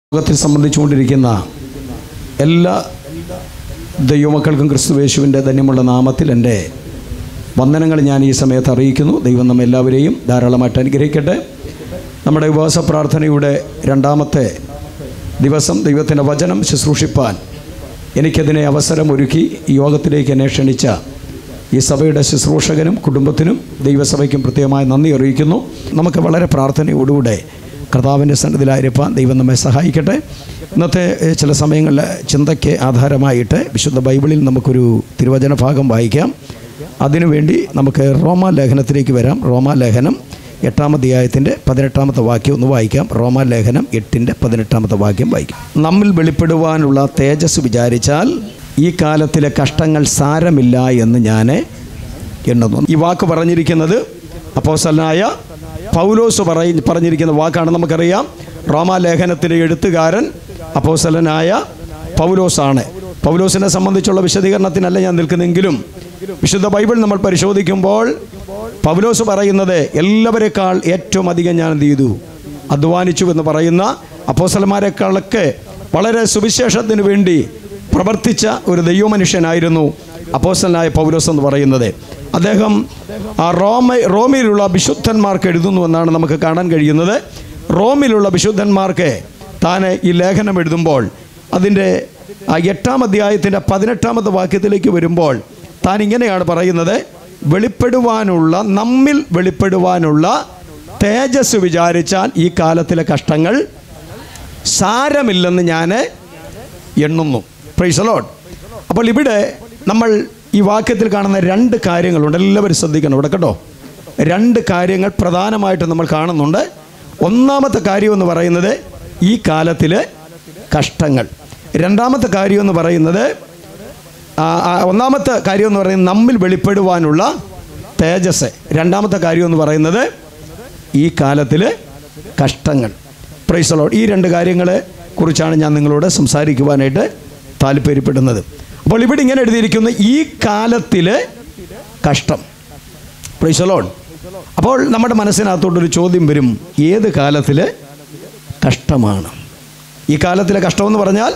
ലോകത്തിൽ സംബന്ധിച്ചുകൊണ്ടിരിക്കുന്ന എല്ലാ ദൈവമക്കൾക്കും ക്രിസ്തുവേശുവിൻ്റെ ധന്യമുള്ള നാമത്തിൽ എൻ്റെ വന്ദനങ്ങൾ ഞാൻ ഈ സമയത്ത് അറിയിക്കുന്നു ദൈവം നമ്മെ എല്ലാവരെയും ധാരാളമായിട്ട് അനുഗ്രഹിക്കട്ടെ നമ്മുടെ ഉപവാസ പ്രാർത്ഥനയുടെ രണ്ടാമത്തെ ദിവസം ദൈവത്തിൻ്റെ വചനം ശുശ്രൂഷിപ്പാൻ എനിക്കതിനെ അവസരമൊരുക്കി ഈ യോഗത്തിലേക്ക് എന്നെ ക്ഷണിച്ച ഈ സഭയുടെ ശുശ്രൂഷകനും കുടുംബത്തിനും ദൈവസഭയ്ക്കും പ്രത്യേകമായി നന്ദി അറിയിക്കുന്നു നമുക്ക് വളരെ പ്രാർത്ഥനയോടുകൂടെ കർത്താവിൻ്റെ സന്നിധിയിലായിരിക്കാൻ ദൈവം നമ്മെ സഹായിക്കട്ടെ ഇന്നത്തെ ഏഹ്, ചില സമയങ്ങളിൽ ചിന്തയ്ക്ക് ആധാരമായിട്ട് വിശുദ്ധ ബൈബിളിൽ നമുക്കൊരു തിരുവചന ഭാഗം വായിക്കാം അതിനുവേണ്ടി നമുക്ക് റോമാ ലേഖനത്തിലേക്ക് വരാം റോമാ ലേഖനം എട്ടാം അധ്യായത്തിൻ്റെ പതിനെട്ടാമത്തെ വാക്യം ഒന്ന് വായിക്കാം റോമാ ലേഖനം എട്ടിൻ്റെ പതിനെട്ടാമത്തെ വാക്യം വായിക്കാം നമ്മിൽ വെളിപ്പെടുവാനുള്ള തേജസ് വിചാരിച്ചാൽ ഈ കാലത്തിലെ കഷ്ടങ്ങൾ സാരമില്ല എന്ന് ഞാൻ എണ്ണുന്നു ഈ വാക്ക് പറഞ്ഞിരിക്കുന്നത് അപ്പോസലനായ പൗലോസ് പറയ പറഞ്ഞിരിക്കുന്ന വാക്കാണ് നമുക്കറിയാം റോമാലേഖനത്തിലെ എഴുത്തുകാരൻ അപ്പോസലനായ പൗലോസാണ് പൗലോസിനെ സംബന്ധിച്ചുള്ള വിശദീകരണത്തിനല്ല ഞാൻ നിൽക്കുന്നെങ്കിലും വിശുദ്ധ ബൈബിൾ നമ്മൾ പരിശോധിക്കുമ്പോൾ പൗലോസ് പറയുന്നത് എല്ലാവരെക്കാൾ ഏറ്റവും അധികം ഞാൻ എന്ത് ചെയ്തു അധ്വാനിച്ചു എന്ന് പറയുന്ന അപ്പോസലന്മാരെക്കാളൊക്കെ വളരെ സുവിശേഷത്തിന് വേണ്ടി പ്രവർത്തിച്ച ഒരു ദൈവമനുഷ്യനായിരുന്നു അപ്പോസ്റ്റലനായ പൗലോസ് എന്ന് പറയുന്നത് അദ്ദേഹം ആ റോമ റോമിലുള്ള വിശുദ്ധന്മാർക്ക് എഴുതുന്നു എന്നാണ് നമുക്ക് കാണാൻ കഴിയുന്നത് റോമിലുള്ള വിശുദ്ധന്മാർക്ക് താൻ ഈ ലേഖനം എഴുതുമ്പോൾ അതിൻ്റെ ആ എട്ടാം അധ്യായത്തിൻ്റെ പതിനെട്ടാമത്തെ വാക്യത്തിലേക്ക് വരുമ്പോൾ താൻ ഇങ്ങനെയാണ് പറയുന്നത് വെളിപ്പെടുവാനുള്ള നമ്മിൽ വെളിപ്പെടുവാനുള്ള തേജസ് വിചാരിച്ചാൽ ഈ കാലത്തിലെ കഷ്ടങ്ങൾ സാരമില്ലെന്ന് ഞാൻ എണ്ണുന്നു പ്രൈസലോട്ട് അപ്പോൾ ഇവിടെ നമ്മൾ ഈ വാക്യത്തിൽ കാണുന്ന രണ്ട് കാര്യങ്ങളുണ്ട് എല്ലാവരും ശ്രദ്ധിക്കണം ഇവിടെ കേട്ടോ രണ്ട് കാര്യങ്ങൾ പ്രധാനമായിട്ട് നമ്മൾ കാണുന്നുണ്ട് ഒന്നാമത്തെ കാര്യം എന്ന് പറയുന്നത് ഈ കാലത്തിലെ കഷ്ടങ്ങൾ രണ്ടാമത്തെ കാര്യം എന്ന് പറയുന്നത് ആ, ആ, ഒന്നാമത്തെ കാര്യം എന്ന് പറയുന്നത് നമ്മിൽ വെളിപ്പെടുവാനുള്ള തേജസ് രണ്ടാമത്തെ കാര്യം എന്ന് പറയുന്നത് ഈ കാലത്തിലെ കഷ്ടങ്ങൾ പ്രൈസലോ ഈ രണ്ട് കാര്യങ്ങളെ കുറിച്ചാണ് ഞാൻ നിങ്ങളോട് സംസാരിക്കുവാനായിട്ട് താല്പര്യപ്പെടുന്നത് അപ്പോൾ ഇവിടെ ഇങ്ങനെ എഴുതിയിരിക്കുന്നു ഈ കാലത്തിലെ കഷ്ടം പ്രൈസലോൺ അപ്പോൾ നമ്മുടെ മനസ്സിനകത്തോട്ടൊരു ചോദ്യം വരും ഏത് കാലത്തിലെ കഷ്ടമാണ് ഈ കാലത്തിലെ കഷ്ടമെന്ന് പറഞ്ഞാൽ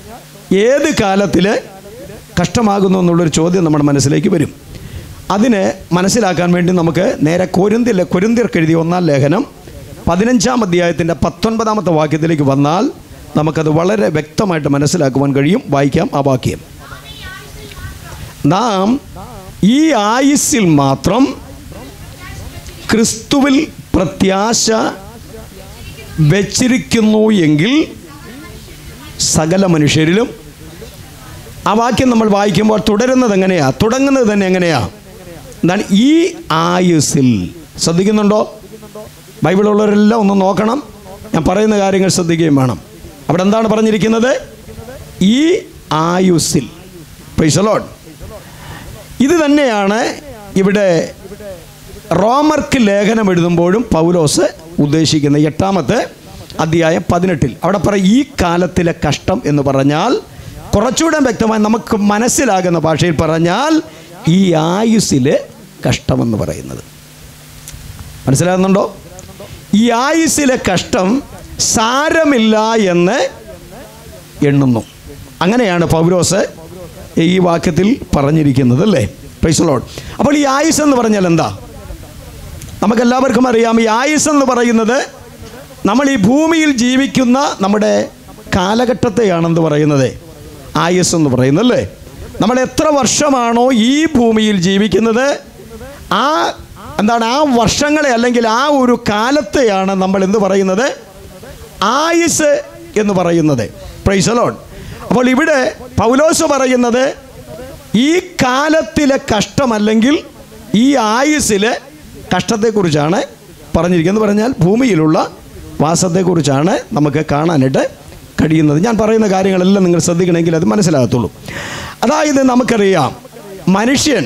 ഏത് കാലത്തിലെ കഷ്ടമാകുന്നു എന്നുള്ളൊരു ചോദ്യം നമ്മുടെ മനസ്സിലേക്ക് വരും അതിനെ മനസ്സിലാക്കാൻ വേണ്ടി നമുക്ക് നേരെ കൊരിന്തിലെ കൊരിന്തിർക്ക് എഴുതിയ ഒന്നാം ലേഖനം പതിനഞ്ചാം അധ്യായത്തിൻ്റെ പത്തൊൻപതാമത്തെ വാക്യത്തിലേക്ക് വന്നാൽ നമുക്കത് വളരെ വ്യക്തമായിട്ട് മനസ്സിലാക്കുവാൻ കഴിയും വായിക്കാം ആ വാക്യം നാം ഈ ആയുസ്സിൽ മാത്രം ക്രിസ്തുവിൽ പ്രത്യാശ വെച്ചിരിക്കുന്നു എങ്കിൽ സകല മനുഷ്യരിലും ആ വാക്യം നമ്മൾ വായിക്കുമ്പോൾ തുടരുന്നത് എങ്ങനെയാ തുടങ്ങുന്നത് തന്നെ എങ്ങനെയാ എന്താണ് ഈ ആയുസ്സിൽ ശ്രദ്ധിക്കുന്നുണ്ടോ ബൈബിളുള്ളവരെല്ലാം ഒന്ന് നോക്കണം ഞാൻ പറയുന്ന കാര്യങ്ങൾ ശ്രദ്ധിക്കുകയും വേണം അവിടെ എന്താണ് പറഞ്ഞിരിക്കുന്നത് ഈ ആയുസ്സിൽ പ്രൈസലോൺ ഇത് തന്നെയാണ് ഇവിടെ റോമർക്ക് ലേഖനം എഴുതുമ്പോഴും പൗലോസ് ഉദ്ദേശിക്കുന്ന എട്ടാമത്തെ അധ്യായം പതിനെട്ടിൽ അവിടെ പറയും ഈ കാലത്തിലെ കഷ്ടം എന്ന് പറഞ്ഞാൽ കുറച്ചുകൂടെ വ്യക്തമായി നമുക്ക് മനസ്സിലാകുന്ന ഭാഷയിൽ പറഞ്ഞാൽ ഈ ആയുസ്സിലെ കഷ്ടമെന്ന് പറയുന്നത് മനസ്സിലാകുന്നുണ്ടോ ഈ ആയുസ്സിലെ കഷ്ടം സാരമില്ല എന്ന് എണ്ണുന്നു അങ്ങനെയാണ് പൗലോസ് ഈ വാക്യത്തിൽ പറഞ്ഞിരിക്കുന്നത് അല്ലേ പ്രൈസലോഡ് അപ്പോൾ ഈ ആയുസ് എന്ന് പറഞ്ഞാൽ എന്താ നമുക്കെല്ലാവർക്കും അറിയാം ഈ ആയുസ് എന്ന് പറയുന്നത് നമ്മൾ ഈ ഭൂമിയിൽ ജീവിക്കുന്ന നമ്മുടെ കാലഘട്ടത്തെയാണെന്ന് പറയുന്നത് ആയുസ് എന്ന് പറയുന്നത് അല്ലേ നമ്മൾ എത്ര വർഷമാണോ ഈ ഭൂമിയിൽ ജീവിക്കുന്നത് ആ എന്താണ് ആ വർഷങ്ങളെ അല്ലെങ്കിൽ ആ ഒരു കാലത്തെയാണ് നമ്മൾ എന്ത് പറയുന്നത് ആയുസ് എന്ന് പറയുന്നത് പ്രൈസലോൺ അപ്പോൾ ഇവിടെ പൗലോസ് പറയുന്നത് ഈ കാലത്തിലെ കഷ്ടമല്ലെങ്കിൽ ഈ ആയുസ്സിലെ കഷ്ടത്തെക്കുറിച്ചാണ് പറഞ്ഞിരിക്കുന്നത് പറഞ്ഞാൽ ഭൂമിയിലുള്ള വാസത്തെക്കുറിച്ചാണ് നമുക്ക് കാണാനായിട്ട് കഴിയുന്നത് ഞാൻ പറയുന്ന കാര്യങ്ങളെല്ലാം നിങ്ങൾ ശ്രദ്ധിക്കണമെങ്കിൽ അത് മനസ്സിലാകത്തുള്ളൂ അതായത് നമുക്കറിയാം മനുഷ്യൻ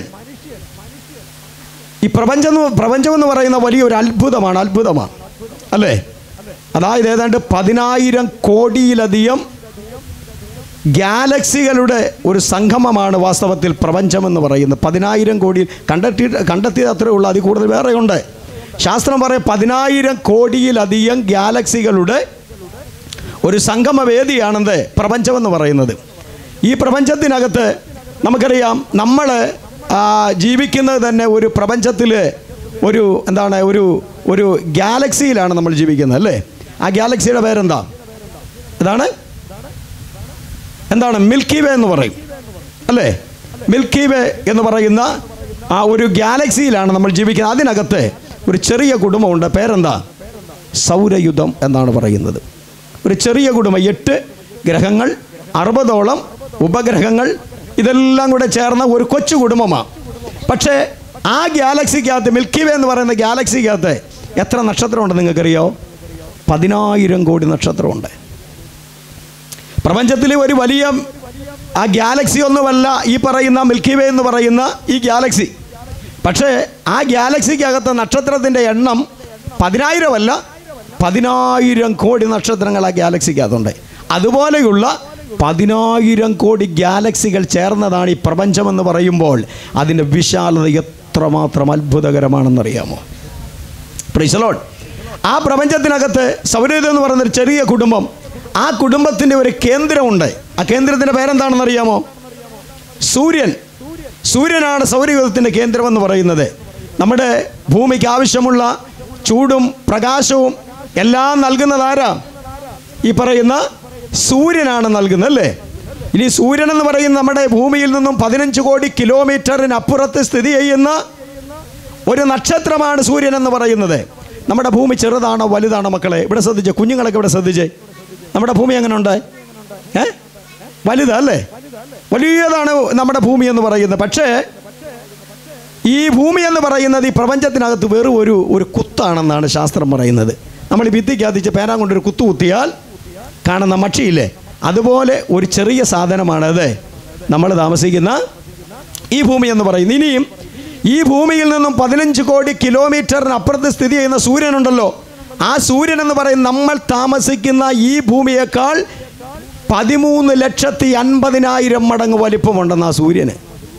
ഈ പ്രപഞ്ചം എന്ന് പ്രപഞ്ചം എന്ന് പറയുന്ന വലിയൊരു അത്ഭുതമാണ് അത്ഭുതമാണ് അല്ലേ അതായത് ഏതാണ്ട് പതിനായിരം കോടിയിലധികം ഗാലക്സികളുടെ ഒരു സംഗമമാണ് വാസ്തവത്തിൽ പ്രപഞ്ചമെന്ന് പറയുന്നത് പതിനായിരം കോടി കണ്ടെത്തി കണ്ടെത്തിയത് അത്രേ ഉള്ളൂ അതിൽ കൂടുതൽ വേറെ ഉണ്ട് ശാസ്ത്രം പറയും പതിനായിരം കോടിയിലധികം ഗാലക്സികളുടെ ഒരു സംഗമവേദിയാണെന്ന് പ്രപഞ്ചമെന്ന് പറയുന്നത് ഈ പ്രപഞ്ചത്തിനകത്ത് നമുക്കറിയാം നമ്മൾ ജീവിക്കുന്നത് തന്നെ ഒരു പ്രപഞ്ചത്തിൽ ഒരു എന്താണ് ഒരു ഒരു ഗാലക്സിയിലാണ് നമ്മൾ ജീവിക്കുന്നത് അല്ലേ ആ ഗാലക്സിയുടെ പേരെന്താ എന്താണ് എന്താണ് മിൽക്കി വേ എന്ന് പറയും അല്ലേ മിൽക്കി വേ എന്ന് പറയുന്ന ആ ഒരു ഗാലക്സിയിലാണ് നമ്മൾ ജീവിക്കുന്നത് അതിനകത്ത് ഒരു ചെറിയ കുടുംബമുണ്ട് പേരെന്താ സൗരയുധം എന്നാണ് പറയുന്നത് ഒരു ചെറിയ കുടുംബം എട്ട് ഗ്രഹങ്ങൾ അറുപതോളം ഉപഗ്രഹങ്ങൾ ഇതെല്ലാം കൂടെ ചേർന്ന ഒരു കൊച്ചു കുടുംബമാണ് പക്ഷേ ആ ഗാലക്സിക്കകത്ത് മിൽക്കി വേ എന്ന് പറയുന്ന ഗാലക്സിക്കകത്ത് എത്ര നക്ഷത്രമുണ്ട് നിങ്ങൾക്കറിയോ പതിനായിരം കോടി നക്ഷത്രമുണ്ട് പ്രപഞ്ചത്തിലെ ഒരു വലിയ ആ ഗാലക്സി ഒന്നുമല്ല ഈ പറയുന്ന മിൽക്കി വേ എന്ന് പറയുന്ന ഈ ഗാലക്സി പക്ഷേ ആ ഗാലക്സിക്കകത്ത് നക്ഷത്രത്തിൻ്റെ എണ്ണം പതിനായിരമല്ല പതിനായിരം കോടി നക്ഷത്രങ്ങൾ ആ ഗാലക്സിക്കകത്തുണ്ട് അതുപോലെയുള്ള പതിനായിരം കോടി ഗാലക്സികൾ ചേർന്നതാണ് ഈ പ്രപഞ്ചമെന്ന് പറയുമ്പോൾ അതിൻ്റെ വിശാലത എത്രമാത്രം അത്ഭുതകരമാണെന്നറിയാമോ പ്രീസലോൺ ആ പ്രപഞ്ചത്തിനകത്ത് സൗരയുധം എന്ന് പറയുന്ന ഒരു ചെറിയ കുടുംബം ആ കുടുംബത്തിൻ്റെ ഒരു കേന്ദ്രമുണ്ട് ആ കേന്ദ്രത്തിൻ്റെ പേരെന്താണെന്ന് അറിയാമോ സൂര്യൻ സൂര്യനാണ് സൗരയുധത്തിൻ്റെ കേന്ദ്രമെന്ന് പറയുന്നത് നമ്മുടെ ഭൂമിക്ക് ആവശ്യമുള്ള ചൂടും പ്രകാശവും എല്ലാം നൽകുന്നത് ആരാ ഈ പറയുന്ന സൂര്യനാണ് നൽകുന്നത് അല്ലേ ഇനി സൂര്യൻ എന്ന് പറയുന്ന നമ്മുടെ ഭൂമിയിൽ നിന്നും പതിനഞ്ച് കോടി കിലോമീറ്ററിനപ്പുറത്ത് സ്ഥിതി ചെയ്യുന്ന ഒരു നക്ഷത്രമാണ് സൂര്യൻ എന്ന് പറയുന്നത് നമ്മുടെ ഭൂമി ചെറുതാണോ വലുതാണോ മക്കളെ ഇവിടെ ശ്രദ്ധിച്ചേ കുഞ്ഞുങ്ങളൊക്കെ ഇവിടെ ശ്രദ്ധിച്ചേ നമ്മുടെ ഭൂമി എങ്ങനെ ഉണ്ട് ഏ വലുതാ അല്ലേ വലിയതാണ് നമ്മുടെ ഭൂമി എന്ന് പറയുന്നത് പക്ഷേ ഈ ഭൂമി എന്ന് പറയുന്നത് ഈ പ്രപഞ്ചത്തിനകത്ത് വെറും ഒരു ഒരു കുത്താണെന്നാണ് ശാസ്ത്രം പറയുന്നത് നമ്മൾ ഈ ഭിത്തിക്കകത്തിച്ച് പേരാൻ കൊണ്ടൊരു കുത്തു കുത്തിയാൽ കാണുന്ന മഷിയില്ലേ അതുപോലെ ഒരു ചെറിയ സാധനമാണത് നമ്മൾ താമസിക്കുന്ന ഈ ഭൂമി എന്ന് പറയുന്നത് ഇനിയും ഈ ഭൂമിയിൽ നിന്നും പതിനഞ്ച് കോടി കിലോമീറ്ററിന് അപ്പുറത്ത് സ്ഥിതി ചെയ്യുന്ന സൂര്യനുണ്ടല്ലോ ആ സൂര്യൻ എന്ന് പറയുന്ന നമ്മൾ താമസിക്കുന്ന ഈ ഭൂമിയേക്കാൾ പതിമൂന്ന് ലക്ഷത്തി അൻപതിനായിരം മടങ്ങ് വലിപ്പമുണ്ടെന്ന് ആ സൂര്യന്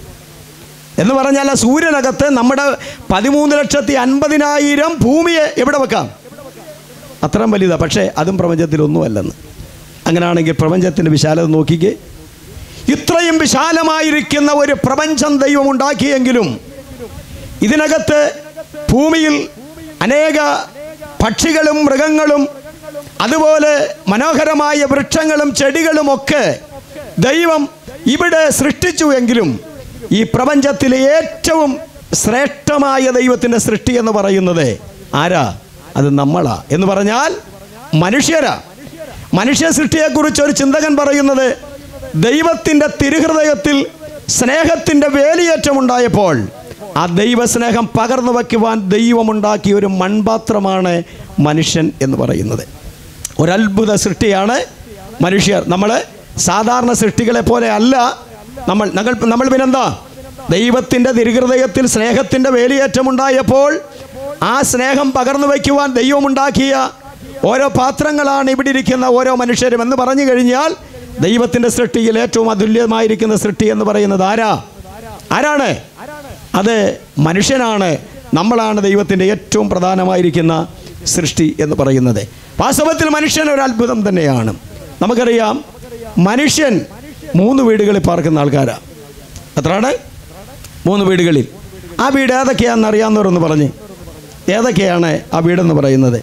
എന്ന് പറഞ്ഞാൽ ആ സൂര്യനകത്ത് നമ്മുടെ പതിമൂന്ന് ലക്ഷത്തി അൻപതിനായിരം ഭൂമിയെ എവിടെ വെക്കാം അത്രയും വലുതാണ് പക്ഷേ അതും പ്രപഞ്ചത്തിലൊന്നുമല്ലെന്ന് അങ്ങനെയാണെങ്കിൽ പ്രപഞ്ചത്തിൻ്റെ വിശാലത നോക്കിക്കേ ഇത്രയും വിശാലമായിരിക്കുന്ന ഒരു പ്രപഞ്ചം ദൈവം ഉണ്ടാക്കിയെങ്കിലും ഇതിനകത്ത് ഭൂമിയിൽ അനേക പക്ഷികളും മൃഗങ്ങളും അതുപോലെ മനോഹരമായ വൃക്ഷങ്ങളും ചെടികളും ഒക്കെ ദൈവം ഇവിടെ സൃഷ്ടിച്ചു എങ്കിലും ഈ പ്രപഞ്ചത്തിലെ ഏറ്റവും ശ്രേഷ്ഠമായ ദൈവത്തിൻ്റെ സൃഷ്ടി എന്ന് പറയുന്നത് ആരാ അത് നമ്മളാ എന്ന് പറഞ്ഞാൽ മനുഷ്യരാ മനുഷ്യ സൃഷ്ടിയെക്കുറിച്ച് ഒരു ചിന്തകൻ പറയുന്നത് ദൈവത്തിൻ്റെ തിരുഹൃദയത്തിൽ സ്നേഹത്തിൻ്റെ വേലിയേറ്റമുണ്ടായപ്പോൾ ആ ദൈവസ്നേഹം പകർന്നു വയ്ക്കുവാൻ ദൈവമുണ്ടാക്കിയ ഒരു മൺപാത്രമാണ് മനുഷ്യൻ എന്ന് പറയുന്നത് ഒരത്ഭുത സൃഷ്ടിയാണ് മനുഷ്യർ നമ്മൾ സാധാരണ സൃഷ്ടികളെ പോലെ അല്ല നമ്മൾ നമ്മൾ നമ്മൾ പിന്നെന്താ ദൈവത്തിൻ്റെ തിരുഹൃദയത്തിൽ സ്നേഹത്തിൻ്റെ വേലിയേറ്റമുണ്ടായപ്പോൾ ആ സ്നേഹം പകർന്നു വയ്ക്കുവാൻ ദൈവമുണ്ടാക്കിയ ഓരോ പാത്രങ്ങളാണ് ഇവിടെ ഇരിക്കുന്ന ഓരോ മനുഷ്യരും എന്ന് പറഞ്ഞു കഴിഞ്ഞാൽ ദൈവത്തിൻ്റെ സൃഷ്ടിയിൽ ഏറ്റവും അതുല്യമായിരിക്കുന്ന സൃഷ്ടി എന്ന് പറയുന്നത് ആരാ ആരാണ് അത് മനുഷ്യനാണ് നമ്മളാണ് ദൈവത്തിൻ്റെ ഏറ്റവും പ്രധാനമായിരിക്കുന്ന സൃഷ്ടി എന്ന് പറയുന്നത് വാസ്തവത്തിൽ മനുഷ്യൻ ഒരു അത്ഭുതം തന്നെയാണ് നമുക്കറിയാം മനുഷ്യൻ മൂന്ന് വീടുകളിൽ പാർക്കുന്ന ആൾക്കാരാണ് എത്രയാണ് മൂന്ന് വീടുകളിൽ ആ വീട് ഏതൊക്കെയാണെന്ന് അറിയാവുന്നവരൊന്ന് പറഞ്ഞ് ഏതൊക്കെയാണ് ആ വീടെന്ന് പറയുന്നത്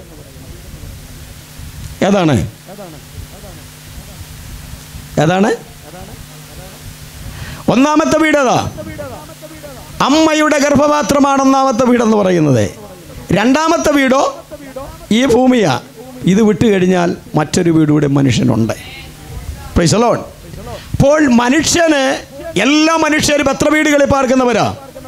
ഏതാണ് ഏതാണ് ഒന്നാമത്തെ വീട് ഏതാ അമ്മയുടെ ഗർഭപാത്രമാണ് ഒന്നാമത്തെ വീടെന്ന് പറയുന്നത് രണ്ടാമത്തെ വീടോ ഈ ഭൂമിയാ ഇത് വിട്ടു കഴിഞ്ഞാൽ മറ്റൊരു വീടൂടെ മനുഷ്യനുണ്ട് പ്രൈസലോൺ അപ്പോൾ മനുഷ്യന് എല്ലാ മനുഷ്യരും എത്ര വീടുകളിൽ പാർക്കുന്നവരാ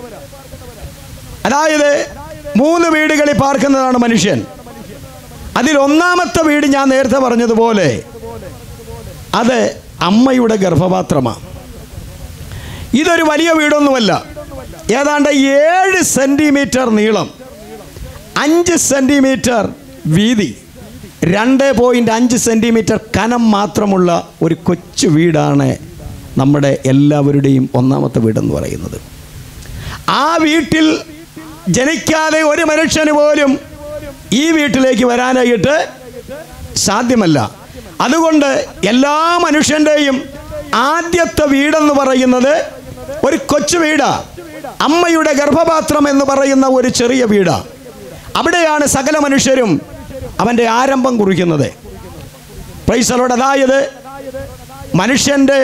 അതായത് മൂന്ന് വീടുകളിൽ പാർക്കുന്നതാണ് മനുഷ്യൻ അതിൽ ഒന്നാമത്തെ വീട് ഞാൻ നേരത്തെ പറഞ്ഞതുപോലെ അത് അമ്മയുടെ ഗർഭപാത്രമാണ് ഇതൊരു വലിയ വീടൊന്നുമല്ല ഏതാണ്ട് ഏഴ് സെൻറ്റിമീറ്റർ നീളം അഞ്ച് സെൻറ്റിമീറ്റർ വീതി രണ്ട് പോയിൻ്റ് അഞ്ച് സെൻറ്റിമീറ്റർ കനം മാത്രമുള്ള ഒരു കൊച്ചു വീടാണ് നമ്മുടെ എല്ലാവരുടെയും ഒന്നാമത്തെ വീടെന്ന് പറയുന്നത് ആ വീട്ടിൽ ജനിക്കാതെ ഒരു മനുഷ്യന് പോലും ഈ വീട്ടിലേക്ക് വരാനായിട്ട് സാധ്യമല്ല അതുകൊണ്ട് എല്ലാ മനുഷ്യൻ്റെയും ആദ്യത്തെ വീടെന്ന് പറയുന്നത് ഒരു കൊച്ചു വീടാ അമ്മയുടെ ഗർഭപാത്രം എന്ന് പറയുന്ന ഒരു ചെറിയ വീടാ അവിടെയാണ് സകല മനുഷ്യരും അവൻ്റെ ആരംഭം കുറിക്കുന്നത് പ്രൈസലോട് അതായത് മനുഷ്യൻ്റെ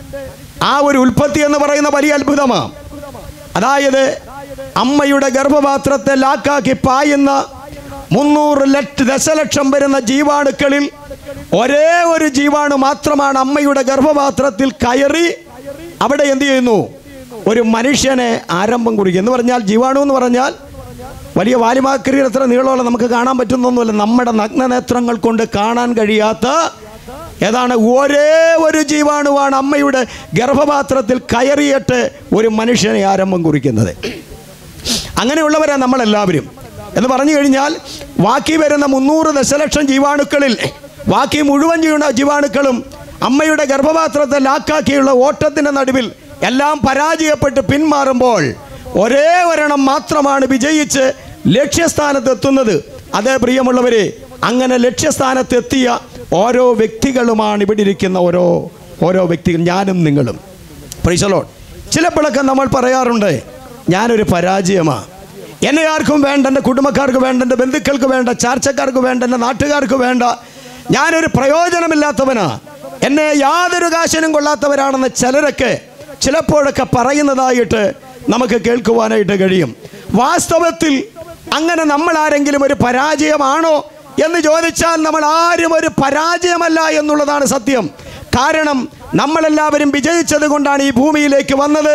ആ ഒരു ഉൽപ്പത്തി എന്ന് പറയുന്ന വലിയ അത്ഭുതമാണ് അതായത് അമ്മയുടെ ഗർഭപാത്രത്തെ ലാക്കാക്കി പായുന്ന മുന്നൂറ് ലക്ഷ ദശലക്ഷം വരുന്ന ജീവാണുക്കളിൽ ഒരേ ഒരു ജീവാണു മാത്രമാണ് അമ്മയുടെ ഗർഭപാത്രത്തിൽ കയറി അവിടെ എന്ത് ചെയ്യുന്നു ഒരു മനുഷ്യനെ ആരംഭം കുറിക്കുക എന്ന് പറഞ്ഞാൽ ജീവാണു എന്ന് പറഞ്ഞാൽ വലിയ വാലിമാക്രിയിൽ എത്ര നീളമുള്ള നമുക്ക് കാണാൻ പറ്റുന്നൊന്നുമല്ല നമ്മുടെ നഗ്നനേത്രങ്ങൾ കൊണ്ട് കാണാൻ കഴിയാത്ത ഏതാണ് ഒരേ ഒരു ജീവാണുവാണ് അമ്മയുടെ ഗർഭപാത്രത്തിൽ കയറിയിട്ട് ഒരു മനുഷ്യനെ ആരംഭം കുറിക്കുന്നത് അങ്ങനെയുള്ളവരാണ് നമ്മളെല്ലാവരും എന്ന് പറഞ്ഞു കഴിഞ്ഞാൽ ബാക്കി വരുന്ന മുന്നൂറ് ദശലക്ഷം ജീവാണുക്കളിൽ ബാക്കി മുഴുവൻ ജീവ ജീവാണുക്കളും അമ്മയുടെ ഗർഭപാത്രത്തെ ലാക്കാക്കിയുള്ള ഓട്ടത്തിൻ്റെ നടുവിൽ എല്ലാം പരാജയപ്പെട്ട് പിന്മാറുമ്പോൾ ഒരേ ഒരെണ്ണം മാത്രമാണ് വിജയിച്ച് ലക്ഷ്യസ്ഥാനത്ത് എത്തുന്നത് അതേ പ്രിയമുള്ളവരെ അങ്ങനെ ലക്ഷ്യസ്ഥാനത്തെത്തിയ ഓരോ വ്യക്തികളുമാണ് ഇവിടെ ഇരിക്കുന്ന ഓരോ ഓരോ വ്യക്തികൾ ഞാനും നിങ്ങളും പ്രൈസലോൺ ചിലപ്പോഴൊക്കെ നമ്മൾ പറയാറുണ്ട് ഞാനൊരു പരാജയമാണ് എന്നെ ആർക്കും വേണ്ട എൻ്റെ കുടുംബക്കാർക്ക് വേണ്ട എൻ്റെ ബന്ധുക്കൾക്ക് വേണ്ട ചാർച്ചക്കാർക്ക് വേണ്ട എൻ്റെ നാട്ടുകാർക്ക് വേണ്ട ഞാനൊരു പ്രയോജനമില്ലാത്തവനാ എന്നെ യാതൊരു കാശിനും കൊള്ളാത്തവരാണെന്ന് ചിലരൊക്കെ ചിലപ്പോഴൊക്കെ പറയുന്നതായിട്ട് നമുക്ക് കേൾക്കുവാനായിട്ട് കഴിയും വാസ്തവത്തിൽ അങ്ങനെ നമ്മൾ ആരെങ്കിലും ഒരു പരാജയമാണോ എന്ന് ചോദിച്ചാൽ നമ്മൾ ആരും ഒരു പരാജയമല്ല എന്നുള്ളതാണ് സത്യം കാരണം നമ്മളെല്ലാവരും വിജയിച്ചത് കൊണ്ടാണ് ഈ ഭൂമിയിലേക്ക് വന്നത്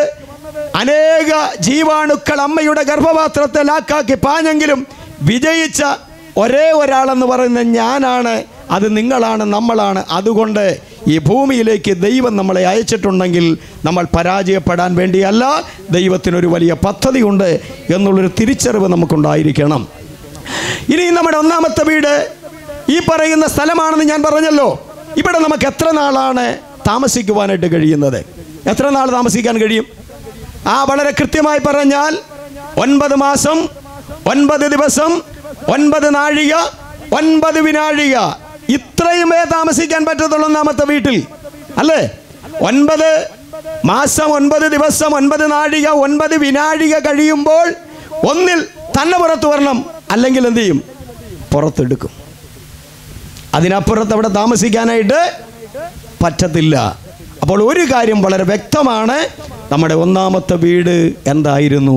അനേക ജീവാണുക്കൾ അമ്മയുടെ ഗർഭപാത്രത്തെ ലാക്കാക്കി പാഞ്ഞെങ്കിലും വിജയിച്ച ഒരേ ഒരാളെന്ന് പറയുന്നത് ഞാനാണ് അത് നിങ്ങളാണ് നമ്മളാണ് അതുകൊണ്ട് ഈ ഭൂമിയിലേക്ക് ദൈവം നമ്മളെ അയച്ചിട്ടുണ്ടെങ്കിൽ നമ്മൾ പരാജയപ്പെടാൻ വേണ്ടിയല്ല ദൈവത്തിനൊരു വലിയ പദ്ധതിയുണ്ട് എന്നുള്ളൊരു തിരിച്ചറിവ് നമുക്കുണ്ടായിരിക്കണം ഇനി നമ്മുടെ ഒന്നാമത്തെ വീട് ഈ പറയുന്ന സ്ഥലമാണെന്ന് ഞാൻ പറഞ്ഞല്ലോ ഇവിടെ നമുക്ക് എത്ര നാളാണ് താമസിക്കുവാനായിട്ട് കഴിയുന്നത് എത്ര നാൾ താമസിക്കാൻ കഴിയും ആ വളരെ കൃത്യമായി പറഞ്ഞാൽ ഒൻപത് മാസം ഒൻപത് ദിവസം ഒൻപത് നാഴിക ഒൻപത് വിനാഴിക ഇത്രയുമേ താമസിക്കാൻ പറ്റത്തുള്ളൂ ഒന്നാമത്തെ വീട്ടിൽ അല്ലേ ഒൻപത് മാസം ഒൻപത് ദിവസം ഒൻപത് നാഴിക ഒൻപത് വിനാഴിക കഴിയുമ്പോൾ ഒന്നിൽ തന്നെ പുറത്തു വരണം അല്ലെങ്കിൽ എന്ത് ചെയ്യും പുറത്തെടുക്കും അതിനപ്പുറത്ത് അവിടെ താമസിക്കാനായിട്ട് പറ്റത്തില്ല അപ്പോൾ ഒരു കാര്യം വളരെ വ്യക്തമാണ് നമ്മുടെ ഒന്നാമത്തെ വീട് എന്തായിരുന്നു